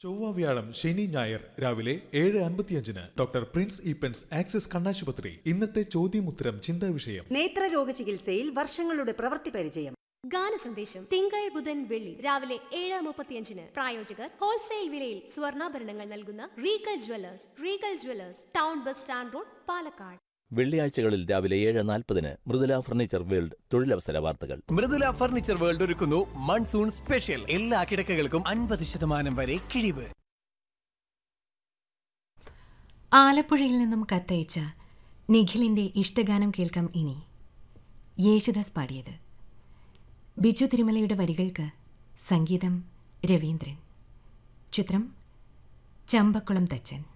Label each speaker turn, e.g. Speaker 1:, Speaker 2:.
Speaker 1: ചൊവ്വ വ്യാഴം ശനി ഞായർ രാവിലെ ഏഴ് അൻപത്തിയഞ്ചിന് ഡോക്ടർ പ്രിൻസ് ഈപ്പൻസ് ആക്സിസ് കണ്ണാശുപത്രി ഇന്നത്തെ ചോദ്യമുത്തരം ചിന്താ വിഷയം
Speaker 2: നേത്രരോഗ ചികിത്സയിൽ വർഷങ്ങളുടെ പ്രവൃത്തി പരിചയം
Speaker 3: ഗാന സന്ദേശം തിങ്കൾ ബുധൻ വെള്ളി രാവിലെ ഏഴ് മുപ്പത്തിയഞ്ചിന് പ്രായോജകർ ഹോൾസെയിൽ വിലയിൽ സ്വർണ്ണാഭരണങ്ങൾ നൽകുന്ന Regal jewellers Regal jewellers town bus stand road Palakkad
Speaker 4: വെള്ളിയാഴ്ചകളിൽ രാവിലെ ഏഴ് നാൽപ്പതിന് മൃദുല ഫർണിച്ചർ വേൾഡ് തൊഴിലവസര വാർത്തകൾ
Speaker 5: മൃദുല ഫർണിച്ചർ വേൾഡ് ഒരുക്കുന്നു മൺസൂൺ സ്പെഷ്യൽ എല്ലാ കിടക്കകൾക്കും അൻപത് ശതമാനം വരെ കിഴിവ്
Speaker 6: ആലപ്പുഴയിൽ നിന്നും കത്തയച്ച നിഖിലിന്റെ ഇഷ്ടഗാനം കേൾക്കാം ഇനി യേശുദാസ് പാടിയത് ബിജു തിരുമലയുടെ വരികൾക്ക് സംഗീതം രവീന്ദ്രൻ ചിത്രം ചമ്പക്കുളം തച്ചൻ